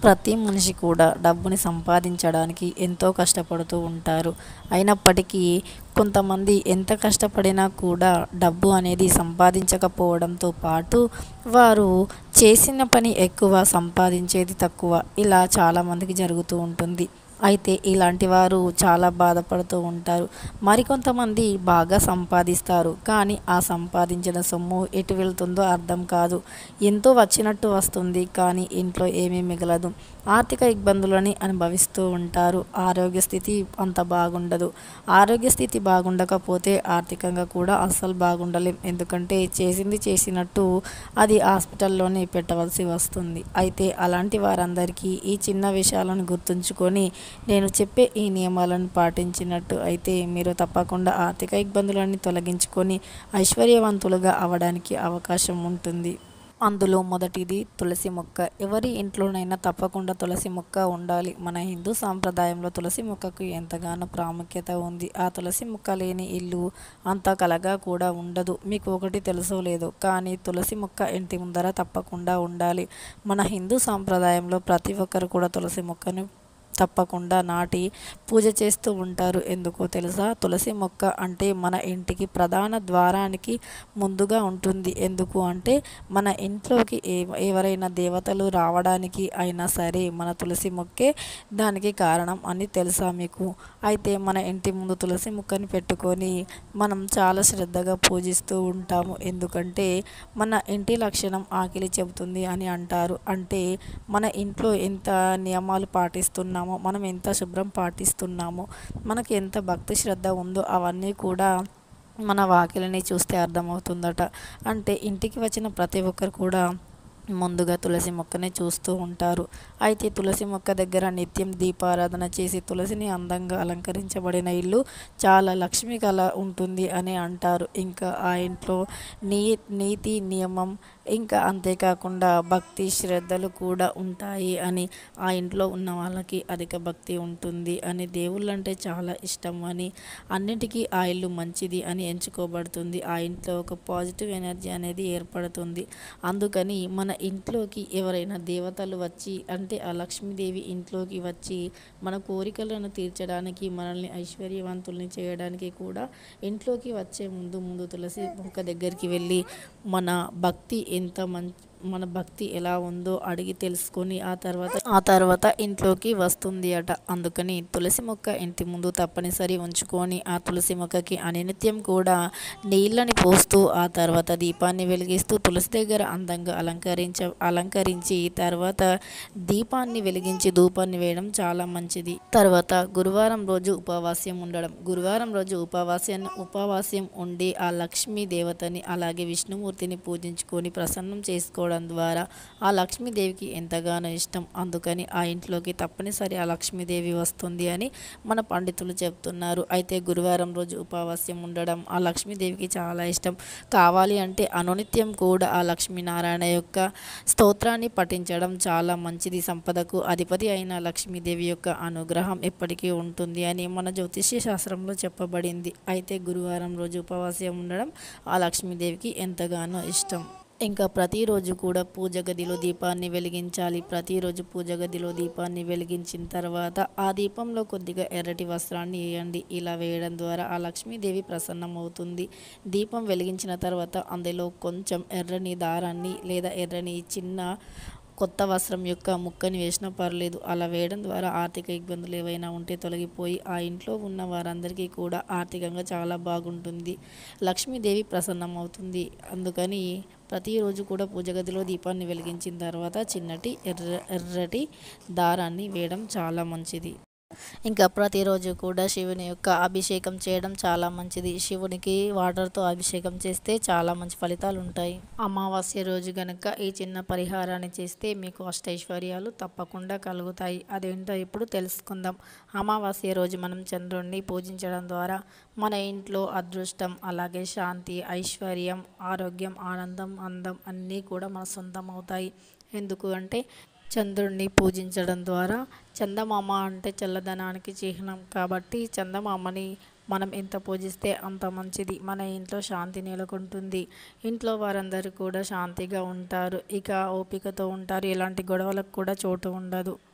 ప్రతి మనిషి కూడా డబ్బుని సంపాదించడానికి ఎంతో కష్టపడుతూ ఉంటారు అయినప్పటికీ కొంతమంది ఎంత కష్టపడినా కూడా డబ్బు అనేది సంపాదించకపోవడంతో పాటు వారు చేసిన పని ఎక్కువ సంపాదించేది తక్కువ ఇలా చాలామందికి జరుగుతూ ఉంటుంది అయితే ఇలాంటి వారు చాలా బాధపడుతూ ఉంటారు మరికొంతమంది బాగా సంపాదిస్తారు కానీ ఆ సంపాదించిన సొమ్ము ఎటు వెళ్తుందో అర్థం కాదు ఎంతో వచ్చినట్టు వస్తుంది కానీ ఇంట్లో ఏమీ మిగలదు ఆర్థిక ఇబ్బందులని అనుభవిస్తూ ఉంటారు ఆరోగ్య స్థితి అంత బాగుండదు ఆరోగ్య స్థితి బాగుండకపోతే ఆర్థికంగా కూడా అస్సలు బాగుండలేం ఎందుకంటే చేసింది చేసినట్టు అది హాస్పిటల్లోనే పెట్టవలసి వస్తుంది అయితే అలాంటి వారందరికీ ఈ చిన్న విషయాలను గుర్తుంచుకొని నేను చెప్పే ఈ నియమాలను పాటించినట్టు అయితే మీరు తప్పకుండా ఆర్థిక ఇబ్బందులన్నీ తొలగించుకొని ఐశ్వర్యవంతులుగా అవడానికి అవకాశం ఉంటుంది అందులో మొదటిది తులసి మొక్క ఎవరి ఇంట్లోనైనా తప్పకుండా తులసి మొక్క ఉండాలి మన హిందూ సాంప్రదాయంలో తులసి మొక్కకు ఎంతగానో ప్రాముఖ్యత ఉంది ఆ తులసి మొక్క లేని ఇల్లు అంత కలగా కూడా ఉండదు మీకు ఒకటి తెలుసో లేదో కానీ తులసి మొక్క ఇంటి ముందర తప్పకుండా ఉండాలి మన హిందూ సాంప్రదాయంలో ప్రతి ఒక్కరు కూడా తులసి మొక్కను తప్పకుండా నాటి పూజ చేస్తూ ఉంటారు ఎందుకో తెలుసా తులసి మొక్క అంటే మన ఇంటికి ప్రధాన ద్వారానికి ముందుగా ఉంటుంది ఎందుకు అంటే మన ఇంట్లోకి ఏ ఎవరైనా దేవతలు రావడానికి అయినా సరే మన తులసి మొక్కే దానికి కారణం అని తెలుసా మీకు అయితే మన ఇంటి ముందు తులసి మొక్కని పెట్టుకొని మనం చాలా శ్రద్ధగా పూజిస్తూ ఉంటాము ఎందుకంటే మన ఇంటి లక్షణం ఆకిలి చెబుతుంది అని అంటారు అంటే మన ఇంట్లో ఎంత నియమాలు పాటిస్తున్నామో మనం ఎంత శుభ్రం పాటిస్తున్నామో మనకి ఎంత భక్తి శ్రద్ధ ఉందో అవన్నీ కూడా మన వాకిలిని చూస్తే అర్థమవుతుందట అంటే ఇంటికి వచ్చిన ప్రతి ఒక్కరు కూడా ముందుగా తులసి మొక్కనే చూస్తూ ఉంటారు అయితే తులసి మొక్క దగ్గర నిత్యం దీపారాధన చేసి తులసిని అందంగా అలంకరించబడిన ఇల్లు చాలా లక్ష్మి కల ఉంటుంది అని అంటారు ఇంకా ఆ ఇంట్లో నీ నీతి నియమం ఇంకా అంతేకాకుండా భక్తి శ్రద్ధలు కూడా ఉంటాయి అని ఆ ఇంట్లో ఉన్న వాళ్ళకి అధిక భక్తి ఉంటుంది అని దేవుళ్ళంటే చాలా ఇష్టం అని అన్నిటికీ ఆ ఇల్లు మంచిది అని ఎంచుకోబడుతుంది ఆ ఇంట్లో ఒక పాజిటివ్ ఎనర్జీ అనేది ఏర్పడుతుంది అందుకని మన ఇంట్లోకి ఎవరైనా దేవతలు వచ్చి అంటే ఆ లక్ష్మీదేవి ఇంట్లోకి వచ్చి మన కోరికలను తీర్చడానికి మనల్ని ఐశ్వర్యవంతుల్ని చేయడానికి కూడా ఇంట్లోకి వచ్చే ముందు ముందు తులసి మొక్క దగ్గరికి వెళ్ళి మన భక్తి ఎంత మంచి మన భక్తి ఎలా ఉందో అడిగి తెలుసుకొని ఆ తర్వాత ఆ తర్వాత ఇంట్లోకి వస్తుంది అట అందుకని తులసి మొక్క ఇంటి ముందు తప్పనిసరి ఉంచుకొని ఆ తులసి మొక్కకి అనినిత్యం కూడా నీళ్ళని పోస్తూ ఆ తర్వాత దీపాన్ని వెలిగిస్తూ తులసి దగ్గర అందంగా అలంకరించ అలంకరించి తర్వాత దీపాన్ని వెలిగించి ధూపాన్ని వేయడం చాలా మంచిది తర్వాత గురువారం రోజు ఉపవాస్యం ఉండడం గురువారం రోజు ఉపవాస్యం ఉపవాస్యం ఉండి ఆ లక్ష్మీ దేవతని అలాగే విష్ణుమూర్తిని పూజించుకొని ప్రసన్నం చేసుకోవడం ద్వారా ఆ లక్ష్మీదేవికి ఎంతగానో ఇష్టం అందుకని ఆ ఇంట్లోకి తప్పనిసరి ఆ లక్ష్మీదేవి వస్తుంది అని మన పండితులు చెప్తున్నారు అయితే గురువారం రోజు ఉపవాస్యం ఉండడం ఆ లక్ష్మీదేవికి చాలా ఇష్టం కావాలి అంటే అనునిత్యం కూడా ఆ లక్ష్మీనారాయణ యొక్క స్తోత్రాన్ని పఠించడం చాలా మంచిది సంపదకు అధిపతి అయిన లక్ష్మీదేవి యొక్క అనుగ్రహం ఎప్పటికీ ఉంటుంది అని మన జ్యోతిష్య శాస్త్రంలో చెప్పబడింది అయితే గురువారం రోజు ఉపవాసం ఉండడం ఆ లక్ష్మీదేవికి ఎంతగానో ఇష్టం ఇంకా ప్రతిరోజు కూడా పూజ గదిలో దీపాన్ని వెలిగించాలి ప్రతిరోజు పూజ గదిలో దీపాన్ని వెలిగించిన తర్వాత ఆ దీపంలో కొద్దిగా ఎర్రటి వస్త్రాన్ని వేయండి ఇలా వేయడం ద్వారా ఆ లక్ష్మీదేవి ప్రసన్నమవుతుంది దీపం వెలిగించిన తర్వాత అందులో కొంచెం ఎర్రని దారాన్ని లేదా ఎర్రని చిన్న కొత్త వస్త్రం యొక్క ముక్కని వేసినా పర్లేదు అలా వేయడం ద్వారా ఆర్థిక ఇబ్బందులు ఏవైనా ఉంటే తొలగిపోయి ఆ ఇంట్లో ఉన్న వారందరికీ కూడా ఆర్థికంగా చాలా బాగుంటుంది లక్ష్మీదేవి ప్రసన్నం అవుతుంది అందుకని ప్రతిరోజు కూడా పూజ గదిలో దీపాన్ని వెలిగించిన తర్వాత చిన్నటి ఎర్ర ఎర్రటి దారాన్ని వేయడం చాలా మంచిది ఇంకా ప్రతిరోజు కూడా శివుని యొక్క అభిషేకం చేయడం చాలా మంచిది శివునికి వాటర్తో అభిషేకం చేస్తే చాలా మంచి ఫలితాలు ఉంటాయి అమావాస్య రోజు గనక ఈ చిన్న పరిహారాన్ని చేస్తే మీకు అష్టైశ్వర్యాలు తప్పకుండా కలుగుతాయి అదేంటో ఇప్పుడు తెలుసుకుందాం అమావాస్య రోజు మనం చంద్రుణ్ణి పూజించడం ద్వారా మన ఇంట్లో అదృష్టం అలాగే శాంతి ఐశ్వర్యం ఆరోగ్యం ఆనందం అందం అన్నీ కూడా మన సొంతం అవుతాయి ఎందుకు అంటే చంద్రుడిని పూజించడం ద్వారా చందమామ అంటే చల్లదనానికి చిహ్నం కాబట్టి చందమామని మనం ఎంత పూజిస్తే అంత మంచిది మన ఇంట్లో శాంతి నెలకొంటుంది ఇంట్లో వారందరూ కూడా శాంతిగా ఉంటారు ఇక ఓపికతో ఉంటారు ఎలాంటి గొడవలకు కూడా చోటు ఉండదు